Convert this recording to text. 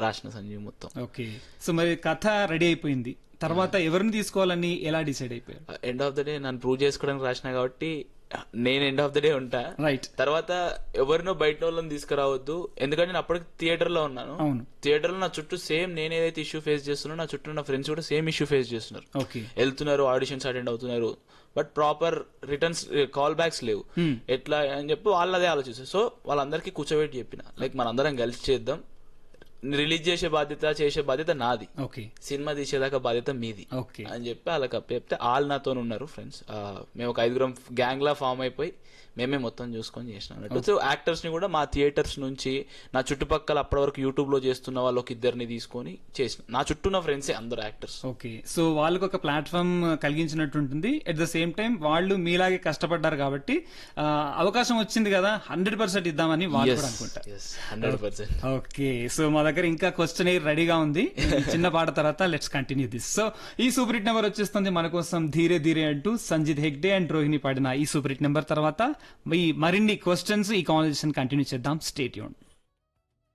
రాసిన సంజీవ్ మొత్తం okay so మరి కథ రెడీ అయిపోయింది తర్వాత ఎవరిని తీసుకోవాలని ఎలా డిసైడ్ అయిపోయారు ఎండ్ ఆఫ్ ద డే నన్ను ప్రూవ్ చేసుకోవడానికి రాసిన కాబట్టి నేను ఎండ్ ఆఫ్ ద డే ఉంటా రైట్ తర్వాత ఎవరినో బయట వాళ్ళని తీసుకురావద్దు ఎందుకంటే నేను అప్పటికి థియేటర్ లో ఉన్నాను అవును థియేటర్ లో నా చుట్టూ సేమ్ నేను ఏదైతే ఇష్యూ ఫేస్ చేస్తున్నా నా చుట్టూ నా ఫ్రెండ్స్ కూడా సేమ్ ఇష్యూ ఫేస్ చేస్తున్నారు ఓకే వెళ్తున్నారు ఆడిషన్స్ అటెండ్ అవుతున్నారు but proper returns call backs లేవు Hmm. ఎట్లా అని చెప్పి వాళ్ళు అదే ఆలోచిస్తారు సో వాళ్ళందరికీ కూర్చోబెట్టి చెప్పిన లైక్ మనందరం కలిసి చేద్దాం రిలీజ్ చేసే బాధ్యత చేసే బాధ్యత నాది ఓకే సినిమా తీసేదాకా బాధ్యత మీది ఓకే అని చెప్పి వాళ్ళకి అప్పు చెప్తే వాళ్ళు నాతో ఉన్నారు ఫ్రెండ్స్ మేము ఒక ఐదుగురం గ్యాంగ్ లా ఫామ్ అయిపోయి మేమే మొత్తం చూసుకొని చేసినాం అన్నట్టు సో యాక్టర్స్ ని కూడా మా థియేటర్స్ నుంచి నా చుట్టుపక్కల అప్పటి వరకు యూట్యూబ్ లో చేస్తున్న వాళ్ళు ఒక ఇద్దరిని తీసుకొని చేసిన నా చుట్టూ ఉన్న ఫ్రెండ్సే అందరు యాక్టర్స్ ఓకే సో వాళ్ళకి ఒక ప్లాట్ఫామ్ కలిగించినట్టు ఉంటుంది ఎట్ ద సేమ్ టైం వాళ్ళు మీలాగే కష్టపడ్డారు కాబట్టి ఆ, అవకాశం వచ్చింది కదా హండ్రెడ్ పర్సెంట్ ఇద్దామని వాళ్ళు కూడా అనుకుంటారు హండ్రెడ్ పర్సెంట్ ఓకే సో మా దగ్గర ఇంకా క్వశ్చన్ రెడీగా ఉంది చిన్న పాట తర్వాత లెట్స్ కంటిన్యూ దిస్ సో ఈ సూపర్ హిట్ నెంబర్ వచ్చేస్తుంది మన కోసం ధీరే ధీరే అంటూ సంజిత్ హెగ్డే అండ్ రోహిణి పాడిన ఈ సూపర్ హిట్ నెంబర్ తర్వాత ఈ మరిన్ని క్వశ్చన్స్ ఈ కాన్వర్సేషన్ కంటిన్యూ చేద్దాం స్టేట్ యూన్